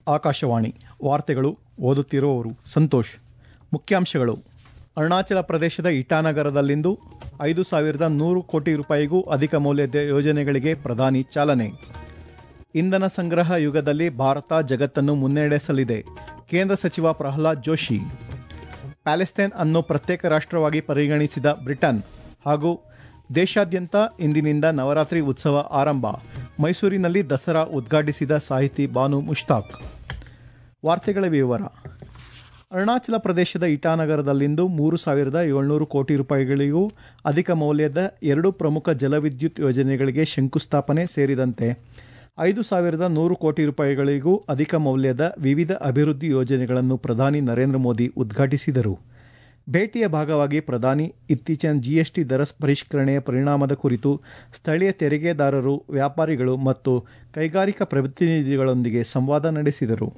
ಆಕಾಶವಾಣಿ ವಾರ್ತೆಗಳು ಓದುತ್ತಿರುವವರು ಸಂತೋಷ್ ಮುಖ್ಯಾಂಶಗಳು ಅರುಣಾಚಲ ಪ್ರದೇಶದ ಇಟಾನಗರದಲ್ಲಿಂದು ಐದು ಸಾವಿರದ ನೂರು ಕೋಟಿ ರೂಪಾಯಿಗೂ ಅಧಿಕ ಮೌಲ್ಯದ ಯೋಜನೆಗಳಿಗೆ ಪ್ರಧಾನಿ ಚಾಲನೆ ಇಂಧನ ಸಂಗ್ರಹ ಯುಗದಲ್ಲಿ ಭಾರತ ಜಗತ್ತನ್ನು ಮುನ್ನಡೆಸಲಿದೆ ಕೇಂದ್ರ ಸಚಿವ ಪ್ರಹ್ಲಾದ್ ಜೋಶಿ ಪ್ಯಾಲೆಸ್ತೈನ್ ಅನ್ನು ಪ್ರತ್ಯೇಕ ರಾಷ್ಟ್ರವಾಗಿ ಪರಿಗಣಿಸಿದ ಬ್ರಿಟನ್ ಹಾಗೂ ದೇಶಾದ್ಯಂತ ಇಂದಿನಿಂದ ನವರಾತ್ರಿ ಉತ್ಸವ ಆರಂಭ ಮೈಸೂರಿನಲ್ಲಿ ದಸರಾ ಉದ್ಘಾಟಿಸಿದ ಸಾಹಿತಿ ಬಾನು ಮುಷ್ತಾಕ್ ವಾರ್ತೆಗಳ ವಿವರ ಅರುಣಾಚಲ ಪ್ರದೇಶದ ಇಟಾನಗರದಲ್ಲಿಂದು ಮೂರು ಸಾವಿರದ ಏಳ್ನೂರು ಕೋಟಿ ರೂಪಾಯಿಗಳಿಗೂ ಅಧಿಕ ಮೌಲ್ಯದ ಎರಡು ಪ್ರಮುಖ ಜಲವಿದ್ಯುತ್ ಯೋಜನೆಗಳಿಗೆ ಶಂಕುಸ್ಥಾಪನೆ ಸೇರಿದಂತೆ ಐದು ಸಾವಿರದ ನೂರು ಕೋಟಿ ರೂಪಾಯಿಗಳಿಗೂ ಅಧಿಕ ಮೌಲ್ಯದ ವಿವಿಧ ಅಭಿವೃದ್ಧಿ ಯೋಜನೆಗಳನ್ನು ಪ್ರಧಾನಿ ನರೇಂದ್ರ ಮೋದಿ ಉದ್ಘಾಟಿಸಿದರು ಭೇಟಿಯ ಭಾಗವಾಗಿ ಪ್ರಧಾನಿ ಇತ್ತೀಚಿನ ಜಿಎಸ್ಟಿ ದರ ಪರಿಷ್ಕರಣೆಯ ಪರಿಣಾಮದ ಕುರಿತು ಸ್ಥಳೀಯ ತೆರಿಗೆದಾರರು ವ್ಯಾಪಾರಿಗಳು ಮತ್ತು ಕೈಗಾರಿಕಾ ಪ್ರತಿನಿಧಿಗಳೊಂದಿಗೆ ಸಂವಾದ ನಡೆಸಿದರು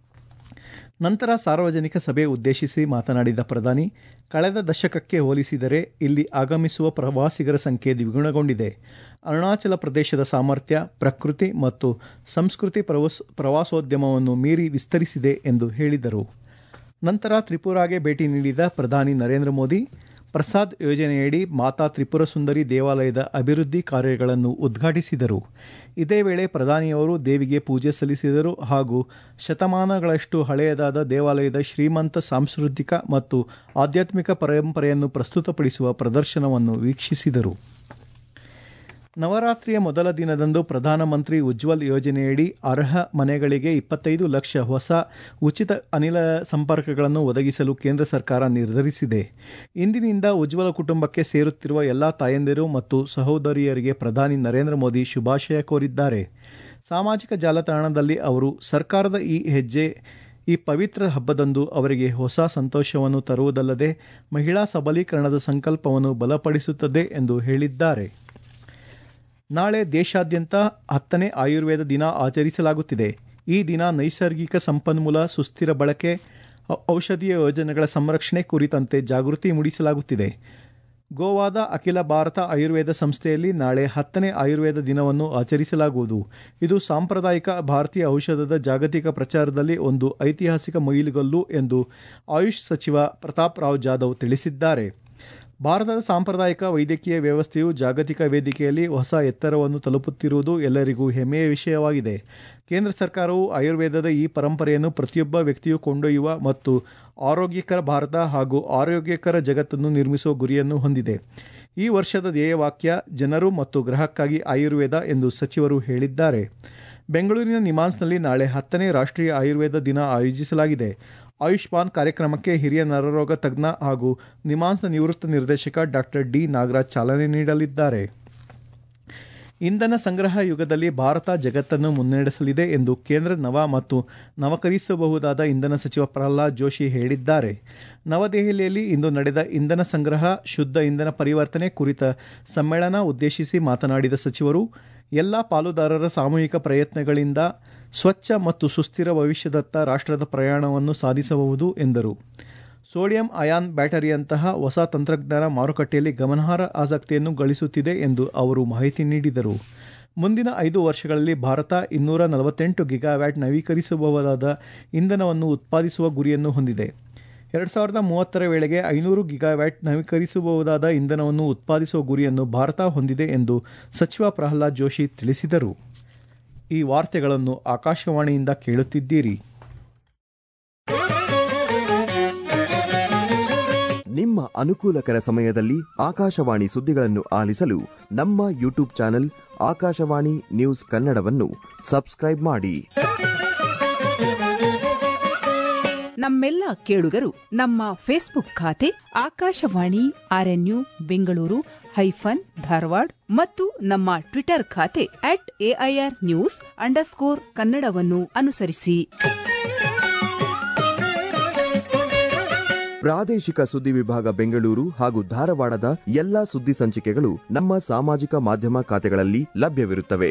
ನಂತರ ಸಾರ್ವಜನಿಕ ಸಭೆ ಉದ್ದೇಶಿಸಿ ಮಾತನಾಡಿದ ಪ್ರಧಾನಿ ಕಳೆದ ದಶಕಕ್ಕೆ ಹೋಲಿಸಿದರೆ ಇಲ್ಲಿ ಆಗಮಿಸುವ ಪ್ರವಾಸಿಗರ ಸಂಖ್ಯೆ ದ್ವಿಗುಣಗೊಂಡಿದೆ ಅರುಣಾಚಲ ಪ್ರದೇಶದ ಸಾಮರ್ಥ್ಯ ಪ್ರಕೃತಿ ಮತ್ತು ಸಂಸ್ಕೃತಿ ಪ್ರವಾಸ ಪ್ರವಾಸೋದ್ಯಮವನ್ನು ಮೀರಿ ವಿಸ್ತರಿಸಿದೆ ಎಂದು ಹೇಳಿದರು ನಂತರ ತ್ರಿಪುರಾಗೆ ಭೇಟಿ ನೀಡಿದ ಪ್ರಧಾನಿ ನರೇಂದ್ರ ಮೋದಿ ಪ್ರಸಾದ್ ಯೋಜನೆಯಡಿ ಮಾತಾ ತ್ರಿಪುರ ಸುಂದರಿ ದೇವಾಲಯದ ಅಭಿವೃದ್ಧಿ ಕಾರ್ಯಗಳನ್ನು ಉದ್ಘಾಟಿಸಿದರು ಇದೇ ವೇಳೆ ಪ್ರಧಾನಿಯವರು ದೇವಿಗೆ ಪೂಜೆ ಸಲ್ಲಿಸಿದರು ಹಾಗೂ ಶತಮಾನಗಳಷ್ಟು ಹಳೆಯದಾದ ದೇವಾಲಯದ ಶ್ರೀಮಂತ ಸಾಂಸ್ಕೃತಿಕ ಮತ್ತು ಆಧ್ಯಾತ್ಮಿಕ ಪರಂಪರೆಯನ್ನು ಪ್ರಸ್ತುತಪಡಿಸುವ ಪ್ರದರ್ಶನವನ್ನು ವೀಕ್ಷಿಸಿದರು ನವರಾತ್ರಿಯ ಮೊದಲ ದಿನದಂದು ಪ್ರಧಾನಮಂತ್ರಿ ಉಜ್ವಲ್ ಯೋಜನೆಯಡಿ ಅರ್ಹ ಮನೆಗಳಿಗೆ ಇಪ್ಪತ್ತೈದು ಲಕ್ಷ ಹೊಸ ಉಚಿತ ಅನಿಲ ಸಂಪರ್ಕಗಳನ್ನು ಒದಗಿಸಲು ಕೇಂದ್ರ ಸರ್ಕಾರ ನಿರ್ಧರಿಸಿದೆ ಇಂದಿನಿಂದ ಉಜ್ವಲ ಕುಟುಂಬಕ್ಕೆ ಸೇರುತ್ತಿರುವ ಎಲ್ಲಾ ತಾಯಂದಿರು ಮತ್ತು ಸಹೋದರಿಯರಿಗೆ ಪ್ರಧಾನಿ ನರೇಂದ್ರ ಮೋದಿ ಶುಭಾಶಯ ಕೋರಿದ್ದಾರೆ ಸಾಮಾಜಿಕ ಜಾಲತಾಣದಲ್ಲಿ ಅವರು ಸರ್ಕಾರದ ಈ ಹೆಜ್ಜೆ ಈ ಪವಿತ್ರ ಹಬ್ಬದಂದು ಅವರಿಗೆ ಹೊಸ ಸಂತೋಷವನ್ನು ತರುವುದಲ್ಲದೆ ಮಹಿಳಾ ಸಬಲೀಕರಣದ ಸಂಕಲ್ಪವನ್ನು ಬಲಪಡಿಸುತ್ತದೆ ಎಂದು ಹೇಳಿದ್ದಾರೆ ನಾಳೆ ದೇಶಾದ್ಯಂತ ಹತ್ತನೇ ಆಯುರ್ವೇದ ದಿನ ಆಚರಿಸಲಾಗುತ್ತಿದೆ ಈ ದಿನ ನೈಸರ್ಗಿಕ ಸಂಪನ್ಮೂಲ ಸುಸ್ಥಿರ ಬಳಕೆ ಔಷಧೀಯ ಯೋಜನೆಗಳ ಸಂರಕ್ಷಣೆ ಕುರಿತಂತೆ ಜಾಗೃತಿ ಮೂಡಿಸಲಾಗುತ್ತಿದೆ ಗೋವಾದ ಅಖಿಲ ಭಾರತ ಆಯುರ್ವೇದ ಸಂಸ್ಥೆಯಲ್ಲಿ ನಾಳೆ ಹತ್ತನೇ ಆಯುರ್ವೇದ ದಿನವನ್ನು ಆಚರಿಸಲಾಗುವುದು ಇದು ಸಾಂಪ್ರದಾಯಿಕ ಭಾರತೀಯ ಔಷಧದ ಜಾಗತಿಕ ಪ್ರಚಾರದಲ್ಲಿ ಒಂದು ಐತಿಹಾಸಿಕ ಮೈಲಿಗಲ್ಲು ಎಂದು ಆಯುಷ್ ಸಚಿವ ಪ್ರತಾಪ್ ರಾವ್ ಜಾಧವ್ ತಿಳಿಸಿದ್ದಾರೆ ಭಾರತದ ಸಾಂಪ್ರದಾಯಿಕ ವೈದ್ಯಕೀಯ ವ್ಯವಸ್ಥೆಯು ಜಾಗತಿಕ ವೇದಿಕೆಯಲ್ಲಿ ಹೊಸ ಎತ್ತರವನ್ನು ತಲುಪುತ್ತಿರುವುದು ಎಲ್ಲರಿಗೂ ಹೆಮ್ಮೆಯ ವಿಷಯವಾಗಿದೆ ಕೇಂದ್ರ ಸರ್ಕಾರವು ಆಯುರ್ವೇದದ ಈ ಪರಂಪರೆಯನ್ನು ಪ್ರತಿಯೊಬ್ಬ ವ್ಯಕ್ತಿಯು ಕೊಂಡೊಯ್ಯುವ ಮತ್ತು ಆರೋಗ್ಯಕರ ಭಾರತ ಹಾಗೂ ಆರೋಗ್ಯಕರ ಜಗತ್ತನ್ನು ನಿರ್ಮಿಸುವ ಗುರಿಯನ್ನು ಹೊಂದಿದೆ ಈ ವರ್ಷದ ಧ್ಯೇಯವಾಕ್ಯ ಜನರು ಮತ್ತು ಗ್ರಹಕ್ಕಾಗಿ ಆಯುರ್ವೇದ ಎಂದು ಸಚಿವರು ಹೇಳಿದ್ದಾರೆ ಬೆಂಗಳೂರಿನ ನಿಮಾನ್ಸ್ನಲ್ಲಿ ನಾಳೆ ಹತ್ತನೇ ರಾಷ್ಟ್ರೀಯ ಆಯುರ್ವೇದ ದಿನ ಆಯೋಜಿಸಲಾಗಿದೆ ಆಯುಷ್ಮಾನ್ ಕಾರ್ಯಕ್ರಮಕ್ಕೆ ಹಿರಿಯ ನರರೋಗ ತಜ್ಞ ಹಾಗೂ ನಿಮಾನ್ಸ್ನ ನಿವೃತ್ತ ನಿರ್ದೇಶಕ ಡಾಕ್ಟರ್ ಡಿ ನಾಗರಾಜ್ ಚಾಲನೆ ನೀಡಲಿದ್ದಾರೆ ಇಂಧನ ಸಂಗ್ರಹ ಯುಗದಲ್ಲಿ ಭಾರತ ಜಗತ್ತನ್ನು ಮುನ್ನಡೆಸಲಿದೆ ಎಂದು ಕೇಂದ್ರ ನವ ಮತ್ತು ನವಕರಿಸಬಹುದಾದ ಇಂಧನ ಸಚಿವ ಪ್ರಹ್ಲಾದ್ ಜೋಶಿ ಹೇಳಿದ್ದಾರೆ ನವದೆಹಲಿಯಲ್ಲಿ ಇಂದು ನಡೆದ ಇಂಧನ ಸಂಗ್ರಹ ಶುದ್ಧ ಇಂಧನ ಪರಿವರ್ತನೆ ಕುರಿತ ಸಮ್ಮೇಳನ ಉದ್ದೇಶಿಸಿ ಮಾತನಾಡಿದ ಸಚಿವರು ಎಲ್ಲ ಪಾಲುದಾರರ ಸಾಮೂಹಿಕ ಪ್ರಯತ್ನಗಳಿಂದ ಸ್ವಚ್ಛ ಮತ್ತು ಸುಸ್ಥಿರ ಭವಿಷ್ಯದತ್ತ ರಾಷ್ಟ್ರದ ಪ್ರಯಾಣವನ್ನು ಸಾಧಿಸಬಹುದು ಎಂದರು ಸೋಡಿಯಂ ಅಯಾನ್ ಬ್ಯಾಟರಿಯಂತಹ ಹೊಸ ತಂತ್ರಜ್ಞಾನ ಮಾರುಕಟ್ಟೆಯಲ್ಲಿ ಗಮನಾರ್ಹ ಆಸಕ್ತಿಯನ್ನು ಗಳಿಸುತ್ತಿದೆ ಎಂದು ಅವರು ಮಾಹಿತಿ ನೀಡಿದರು ಮುಂದಿನ ಐದು ವರ್ಷಗಳಲ್ಲಿ ಭಾರತ ಇನ್ನೂರ ನಲವತ್ತೆಂಟು ಗಿಗಾವ್ಯಾಟ್ ನವೀಕರಿಸಬಹುದಾದ ಇಂಧನವನ್ನು ಉತ್ಪಾದಿಸುವ ಗುರಿಯನ್ನು ಹೊಂದಿದೆ ಎರಡು ಸಾವಿರದ ಮೂವತ್ತರ ವೇಳೆಗೆ ಐನೂರು ಗಿಗಾವ್ಯಾಟ್ ನವೀಕರಿಸಬಹುದಾದ ಇಂಧನವನ್ನು ಉತ್ಪಾದಿಸುವ ಗುರಿಯನ್ನು ಭಾರತ ಹೊಂದಿದೆ ಎಂದು ಸಚಿವ ಪ್ರಹ್ಲಾದ್ ಜೋಶಿ ತಿಳಿಸಿದರು ಈ ವಾರ್ತೆಗಳನ್ನು ಆಕಾಶವಾಣಿಯಿಂದ ಕೇಳುತ್ತಿದ್ದೀರಿ ನಿಮ್ಮ ಅನುಕೂಲಕರ ಸಮಯದಲ್ಲಿ ಆಕಾಶವಾಣಿ ಸುದ್ದಿಗಳನ್ನು ಆಲಿಸಲು ನಮ್ಮ ಯೂಟ್ಯೂಬ್ ಚಾನೆಲ್ ಆಕಾಶವಾಣಿ ನ್ಯೂಸ್ ಕನ್ನಡವನ್ನು ಸಬ್ಸ್ಕ್ರೈಬ್ ಮಾಡಿ ನಮ್ಮೆಲ್ಲ ಕೇಳುಗರು ನಮ್ಮ ಫೇಸ್ಬುಕ್ ಖಾತೆ ಆಕಾಶವಾಣಿ ಆರ್ಎನ್ಯು ಬೆಂಗಳೂರು ಹೈಫನ್ ಧಾರವಾಡ ಮತ್ತು ನಮ್ಮ ಟ್ವಿಟರ್ ಖಾತೆ ಅಟ್ ಎಐಆರ್ ನ್ಯೂಸ್ ಅಂಡರ್ಸ್ಕೋರ್ ಕನ್ನಡವನ್ನು ಅನುಸರಿಸಿ ಪ್ರಾದೇಶಿಕ ಸುದ್ದಿ ವಿಭಾಗ ಬೆಂಗಳೂರು ಹಾಗೂ ಧಾರವಾಡದ ಎಲ್ಲಾ ಸುದ್ದಿ ಸಂಚಿಕೆಗಳು ನಮ್ಮ ಸಾಮಾಜಿಕ ಮಾಧ್ಯಮ ಖಾತೆಗಳಲ್ಲಿ ಲಭ್ಯವಿರುತ್ತವೆ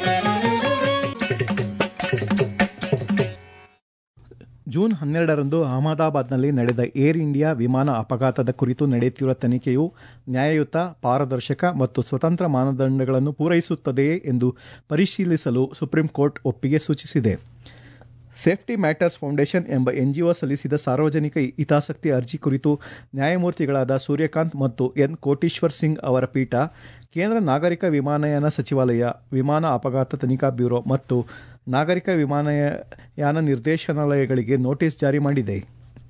ಜೂನ್ ಹನ್ನೆರಡರಂದು ಅಹಮದಾಬಾದ್ನಲ್ಲಿ ನಡೆದ ಏರ್ ಇಂಡಿಯಾ ವಿಮಾನ ಅಪಘಾತದ ಕುರಿತು ನಡೆಯುತ್ತಿರುವ ತನಿಖೆಯು ನ್ಯಾಯಯುತ ಪಾರದರ್ಶಕ ಮತ್ತು ಸ್ವತಂತ್ರ ಮಾನದಂಡಗಳನ್ನು ಪೂರೈಸುತ್ತದೆಯೇ ಎಂದು ಪರಿಶೀಲಿಸಲು ಸುಪ್ರೀಂ ಕೋರ್ಟ್ ಒಪ್ಪಿಗೆ ಸೂಚಿಸಿದೆ ಸೇಫ್ಟಿ ಮ್ಯಾಟರ್ಸ್ ಫೌಂಡೇಶನ್ ಎಂಬ ಎನ್ಜಿಒ ಸಲ್ಲಿಸಿದ ಸಾರ್ವಜನಿಕ ಹಿತಾಸಕ್ತಿ ಅರ್ಜಿ ಕುರಿತು ನ್ಯಾಯಮೂರ್ತಿಗಳಾದ ಸೂರ್ಯಕಾಂತ್ ಮತ್ತು ಎನ್ ಕೋಟೀಶ್ವರ್ ಸಿಂಗ್ ಅವರ ಪೀಠ ಕೇಂದ್ರ ನಾಗರಿಕ ವಿಮಾನಯಾನ ಸಚಿವಾಲಯ ವಿಮಾನ ಅಪಘಾತ ತನಿಖಾ ಬ್ಯೂರೋ ಮತ್ತು ನಾಗರಿಕ ವಿಮಾನಯಾನ ನಿರ್ದೇಶನಾಲಯಗಳಿಗೆ ನೋಟಿಸ್ ಜಾರಿ ಮಾಡಿದೆ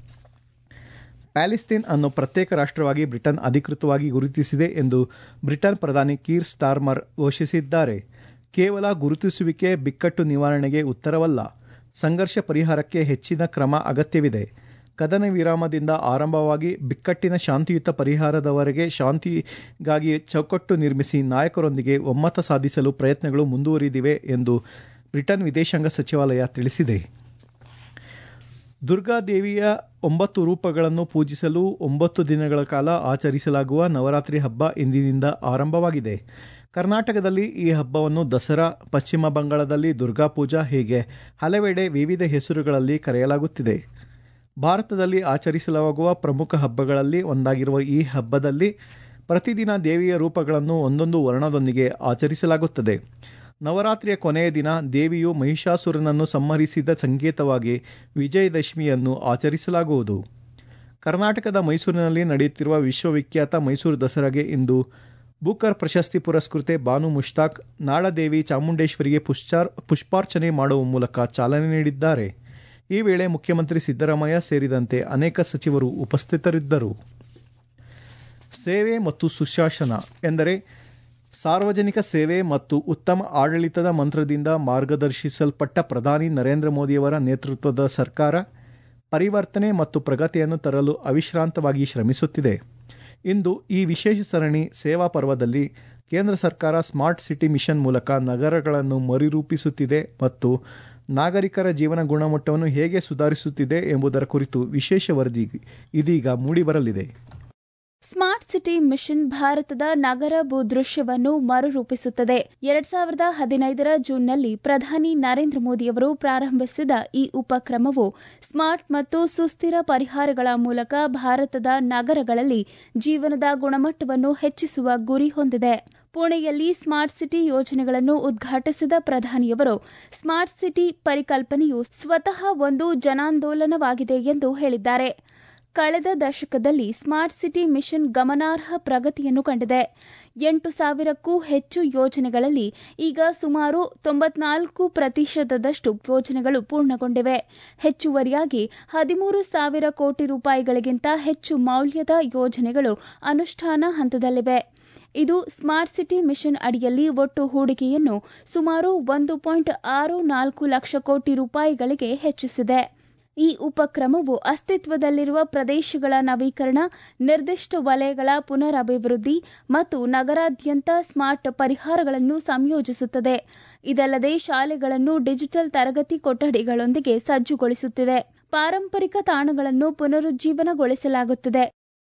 ಪ್ಯಾಲೆಸ್ತೇನ್ ಅನ್ನು ಪ್ರತ್ಯೇಕ ರಾಷ್ಟ್ರವಾಗಿ ಬ್ರಿಟನ್ ಅಧಿಕೃತವಾಗಿ ಗುರುತಿಸಿದೆ ಎಂದು ಬ್ರಿಟನ್ ಪ್ರಧಾನಿ ಕೀರ್ ಸ್ಟಾರ್ಮರ್ ಘೋಷಿಸಿದ್ದಾರೆ ಕೇವಲ ಗುರುತಿಸುವಿಕೆ ಬಿಕ್ಕಟ್ಟು ನಿವಾರಣೆಗೆ ಉತ್ತರವಲ್ಲ ಸಂಘರ್ಷ ಪರಿಹಾರಕ್ಕೆ ಹೆಚ್ಚಿನ ಕ್ರಮ ಅಗತ್ಯವಿದೆ ಕದನ ವಿರಾಮದಿಂದ ಆರಂಭವಾಗಿ ಬಿಕ್ಕಟ್ಟಿನ ಶಾಂತಿಯುತ ಪರಿಹಾರದವರೆಗೆ ಶಾಂತಿಗಾಗಿ ಚೌಕಟ್ಟು ನಿರ್ಮಿಸಿ ನಾಯಕರೊಂದಿಗೆ ಒಮ್ಮತ ಸಾಧಿಸಲು ಪ್ರಯತ್ನಗಳು ಮುಂದುವರಿದಿವೆ ಎಂದು ಬ್ರಿಟನ್ ವಿದೇಶಾಂಗ ಸಚಿವಾಲಯ ತಿಳಿಸಿದೆ ದುರ್ಗಾದೇವಿಯ ಒಂಬತ್ತು ರೂಪಗಳನ್ನು ಪೂಜಿಸಲು ಒಂಬತ್ತು ದಿನಗಳ ಕಾಲ ಆಚರಿಸಲಾಗುವ ನವರಾತ್ರಿ ಹಬ್ಬ ಇಂದಿನಿಂದ ಆರಂಭವಾಗಿದೆ ಕರ್ನಾಟಕದಲ್ಲಿ ಈ ಹಬ್ಬವನ್ನು ದಸರಾ ಪಶ್ಚಿಮ ಬಂಗಾಳದಲ್ಲಿ ದುರ್ಗಾಪೂಜಾ ಹೀಗೆ ಹಲವೆಡೆ ವಿವಿಧ ಹೆಸರುಗಳಲ್ಲಿ ಕರೆಯಲಾಗುತ್ತಿದೆ ಭಾರತದಲ್ಲಿ ಆಚರಿಸಲಾಗುವ ಪ್ರಮುಖ ಹಬ್ಬಗಳಲ್ಲಿ ಒಂದಾಗಿರುವ ಈ ಹಬ್ಬದಲ್ಲಿ ಪ್ರತಿದಿನ ದೇವಿಯ ರೂಪಗಳನ್ನು ಒಂದೊಂದು ವರ್ಣದೊಂದಿಗೆ ಆಚರಿಸಲಾಗುತ್ತದೆ ನವರಾತ್ರಿಯ ಕೊನೆಯ ದಿನ ದೇವಿಯು ಮಹಿಷಾಸುರನನ್ನು ಸಂಹರಿಸಿದ ಸಂಕೇತವಾಗಿ ವಿಜಯದಶಮಿಯನ್ನು ಆಚರಿಸಲಾಗುವುದು ಕರ್ನಾಟಕದ ಮೈಸೂರಿನಲ್ಲಿ ನಡೆಯುತ್ತಿರುವ ವಿಶ್ವವಿಖ್ಯಾತ ಮೈಸೂರು ದಸರಾಗೆ ಇಂದು ಬೂಕರ್ ಪ್ರಶಸ್ತಿ ಪುರಸ್ಕೃತೆ ಬಾನು ಮುಷ್ತಾಕ್ ನಾಳದೇವಿ ಚಾಮುಂಡೇಶ್ವರಿಗೆ ಪುಷ್ಚಾರ್ ಪುಷ್ಪಾರ್ಚನೆ ಮಾಡುವ ಮೂಲಕ ಚಾಲನೆ ನೀಡಿದ್ದಾರೆ ಈ ವೇಳೆ ಮುಖ್ಯಮಂತ್ರಿ ಸಿದ್ದರಾಮಯ್ಯ ಸೇರಿದಂತೆ ಅನೇಕ ಸಚಿವರು ಉಪಸ್ಥಿತರಿದ್ದರು ಸೇವೆ ಮತ್ತು ಸುಶಾಸನ ಎಂದರೆ ಸಾರ್ವಜನಿಕ ಸೇವೆ ಮತ್ತು ಉತ್ತಮ ಆಡಳಿತದ ಮಂತ್ರದಿಂದ ಮಾರ್ಗದರ್ಶಿಸಲ್ಪಟ್ಟ ಪ್ರಧಾನಿ ನರೇಂದ್ರ ಮೋದಿಯವರ ನೇತೃತ್ವದ ಸರ್ಕಾರ ಪರಿವರ್ತನೆ ಮತ್ತು ಪ್ರಗತಿಯನ್ನು ತರಲು ಅವಿಶ್ರಾಂತವಾಗಿ ಶ್ರಮಿಸುತ್ತಿದೆ ಇಂದು ಈ ವಿಶೇಷ ಸರಣಿ ಸೇವಾ ಪರ್ವದಲ್ಲಿ ಕೇಂದ್ರ ಸರ್ಕಾರ ಸ್ಮಾರ್ಟ್ ಸಿಟಿ ಮಿಷನ್ ಮೂಲಕ ನಗರಗಳನ್ನು ಮರುರೂಪಿಸುತ್ತಿದೆ ಮತ್ತು ನಾಗರಿಕರ ಜೀವನ ಗುಣಮಟ್ಟವನ್ನು ಹೇಗೆ ಸುಧಾರಿಸುತ್ತಿದೆ ಎಂಬುದರ ಕುರಿತು ವಿಶೇಷ ವರದಿ ಇದೀಗ ಮೂಡಿಬರಲಿದೆ ಸ್ಮಾರ್ಟ್ ಸಿಟಿ ಮಿಷನ್ ಭಾರತದ ನಗರ ಭೂದೃಶ್ಯವನ್ನು ಮರುರೂಪಿಸುತ್ತದೆ ಎರಡ್ ಸಾವಿರದ ಹದಿನೈದರ ಜೂನ್ನಲ್ಲಿ ಪ್ರಧಾನಿ ನರೇಂದ್ರ ಮೋದಿಯವರು ಪ್ರಾರಂಭಿಸಿದ ಈ ಉಪಕ್ರಮವು ಸ್ಮಾರ್ಟ್ ಮತ್ತು ಸುಸ್ಥಿರ ಪರಿಹಾರಗಳ ಮೂಲಕ ಭಾರತದ ನಗರಗಳಲ್ಲಿ ಜೀವನದ ಗುಣಮಟ್ಟವನ್ನು ಹೆಚ್ಚಿಸುವ ಗುರಿ ಹೊಂದಿದೆ ಪುಣೆಯಲ್ಲಿ ಸ್ಮಾರ್ಟ್ ಸಿಟಿ ಯೋಜನೆಗಳನ್ನು ಉದ್ಘಾಟಿಸಿದ ಪ್ರಧಾನಿಯವರು ಸ್ಮಾರ್ಟ್ ಸಿಟಿ ಪರಿಕಲ್ಪನೆಯು ಸ್ವತಃ ಒಂದು ಜನಾಂದೋಲನವಾಗಿದೆ ಎಂದು ಹೇಳಿದ್ದಾರೆ ಕಳೆದ ದಶಕದಲ್ಲಿ ಸ್ಮಾರ್ಟ್ ಸಿಟಿ ಮಿಷನ್ ಗಮನಾರ್ಹ ಪ್ರಗತಿಯನ್ನು ಕಂಡಿದೆ ಎಂಟು ಸಾವಿರಕ್ಕೂ ಹೆಚ್ಚು ಯೋಜನೆಗಳಲ್ಲಿ ಈಗ ಸುಮಾರು ತೊಂಬತ್ನಾಲ್ಕು ಪ್ರತಿಶತದಷ್ಟು ಯೋಜನೆಗಳು ಪೂರ್ಣಗೊಂಡಿವೆ ಹೆಚ್ಚುವರಿಯಾಗಿ ಹದಿಮೂರು ಸಾವಿರ ಕೋಟಿ ರೂಪಾಯಿಗಳಿಗಿಂತ ಹೆಚ್ಚು ಮೌಲ್ಯದ ಯೋಜನೆಗಳು ಅನುಷ್ಠಾನ ಹಂತದಲ್ಲಿವೆ ಇದು ಸ್ಮಾರ್ಟ್ ಸಿಟಿ ಮಿಷನ್ ಅಡಿಯಲ್ಲಿ ಒಟ್ಟು ಹೂಡಿಕೆಯನ್ನು ಸುಮಾರು ಒಂದು ಪಾಯಿಂಟ್ ಆರು ನಾಲ್ಕು ಲಕ್ಷ ಕೋಟಿ ರೂಪಾಯಿಗಳಿಗೆ ಹೆಚ್ಚಿಸಿದೆ ಈ ಉಪಕ್ರಮವು ಅಸ್ತಿತ್ವದಲ್ಲಿರುವ ಪ್ರದೇಶಗಳ ನವೀಕರಣ ನಿರ್ದಿಷ್ಟ ವಲಯಗಳ ಪುನರಭಿವೃದ್ಧಿ ಮತ್ತು ನಗರಾದ್ಯಂತ ಸ್ಮಾರ್ಟ್ ಪರಿಹಾರಗಳನ್ನು ಸಂಯೋಜಿಸುತ್ತದೆ ಇದಲ್ಲದೆ ಶಾಲೆಗಳನ್ನು ಡಿಜಿಟಲ್ ತರಗತಿ ಕೊಠಡಿಗಳೊಂದಿಗೆ ಸಜ್ಜುಗೊಳಿಸುತ್ತಿದೆ ಪಾರಂಪರಿಕ ತಾಣಗಳನ್ನು ಪುನರುಜ್ಜೀವನಗೊಳಿಸಲಾಗುತ್ತಿದೆ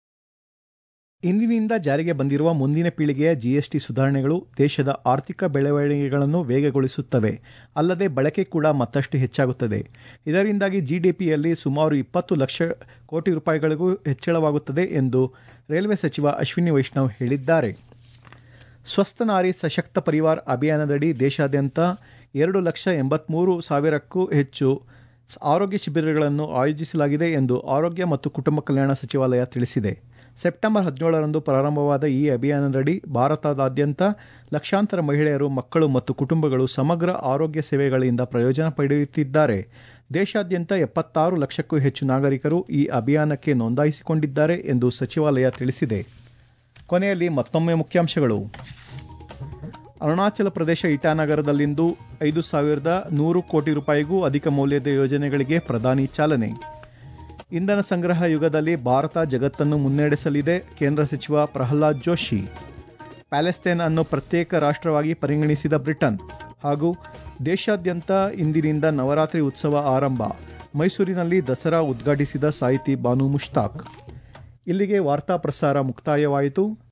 ಇಂದಿನಿಂದ ಜಾರಿಗೆ ಬಂದಿರುವ ಮುಂದಿನ ಪೀಳಿಗೆಯ ಜಿಎಸ್ಟಿ ಸುಧಾರಣೆಗಳು ದೇಶದ ಆರ್ಥಿಕ ಬೆಳವಣಿಗೆಗಳನ್ನು ವೇಗಗೊಳಿಸುತ್ತವೆ ಅಲ್ಲದೆ ಬಳಕೆ ಕೂಡ ಮತ್ತಷ್ಟು ಹೆಚ್ಚಾಗುತ್ತದೆ ಇದರಿಂದಾಗಿ ಜಿಡಿಪಿಯಲ್ಲಿ ಸುಮಾರು ಇಪ್ಪತ್ತು ಲಕ್ಷ ಕೋಟಿ ರೂಪಾಯಿಗಳಿಗೂ ಹೆಚ್ಚಳವಾಗುತ್ತದೆ ಎಂದು ರೈಲ್ವೆ ಸಚಿವ ಅಶ್ವಿನಿ ವೈಷ್ಣವ್ ಹೇಳಿದ್ದಾರೆ ಸ್ವಸ್ಥ ನಾರಿ ಸಶಕ್ತ ಪರಿವಾರ್ ಅಭಿಯಾನದಡಿ ದೇಶಾದ್ಯಂತ ಎರಡು ಲಕ್ಷ ಎಂಬತ್ಮೂರು ಸಾವಿರಕ್ಕೂ ಹೆಚ್ಚು ಆರೋಗ್ಯ ಶಿಬಿರಗಳನ್ನು ಆಯೋಜಿಸಲಾಗಿದೆ ಎಂದು ಆರೋಗ್ಯ ಮತ್ತು ಕುಟುಂಬ ಕಲ್ಯಾಣ ಸಚಿವಾಲಯ ತಿಳಿಸಿದೆ ಸೆಪ್ಟೆಂಬರ್ ಹದಿನೇಳರಂದು ಪ್ರಾರಂಭವಾದ ಈ ಅಭಿಯಾನದಡಿ ಭಾರತದಾದ್ಯಂತ ಲಕ್ಷಾಂತರ ಮಹಿಳೆಯರು ಮಕ್ಕಳು ಮತ್ತು ಕುಟುಂಬಗಳು ಸಮಗ್ರ ಆರೋಗ್ಯ ಸೇವೆಗಳಿಂದ ಪ್ರಯೋಜನ ಪಡೆಯುತ್ತಿದ್ದಾರೆ ದೇಶಾದ್ಯಂತ ಎಪ್ಪತ್ತಾರು ಲಕ್ಷಕ್ಕೂ ಹೆಚ್ಚು ನಾಗರಿಕರು ಈ ಅಭಿಯಾನಕ್ಕೆ ನೋಂದಾಯಿಸಿಕೊಂಡಿದ್ದಾರೆ ಎಂದು ಸಚಿವಾಲಯ ತಿಳಿಸಿದೆ ಕೊನೆಯಲ್ಲಿ ಮತ್ತೊಮ್ಮೆ ಮುಖ್ಯಾಂಶಗಳು ಅರುಣಾಚಲ ಪ್ರದೇಶ ಇಟಾನಗರದಲ್ಲಿಂದು ಐದು ಸಾವಿರದ ನೂರು ಕೋಟಿ ರೂಪಾಯಿಗೂ ಅಧಿಕ ಮೌಲ್ಯದ ಯೋಜನೆಗಳಿಗೆ ಪ್ರಧಾನಿ ಚಾಲನೆ ಇಂಧನ ಸಂಗ್ರಹ ಯುಗದಲ್ಲಿ ಭಾರತ ಜಗತ್ತನ್ನು ಮುನ್ನಡೆಸಲಿದೆ ಕೇಂದ್ರ ಸಚಿವ ಪ್ರಹ್ಲಾದ್ ಜೋಶಿ ಪ್ಯಾಲೆಸ್ತೇನ್ ಅನ್ನು ಪ್ರತ್ಯೇಕ ರಾಷ್ಟ್ರವಾಗಿ ಪರಿಗಣಿಸಿದ ಬ್ರಿಟನ್ ಹಾಗೂ ದೇಶಾದ್ಯಂತ ಇಂದಿನಿಂದ ನವರಾತ್ರಿ ಉತ್ಸವ ಆರಂಭ ಮೈಸೂರಿನಲ್ಲಿ ದಸರಾ ಉದ್ಘಾಟಿಸಿದ ಸಾಹಿತಿ ಬಾನು ಮುಷ್ತಾಕ್ ಇಲ್ಲಿಗೆ ವಾರ್ತಾ ಪ್ರಸಾರ ಮುಕ್ತಾಯವಾಯಿತು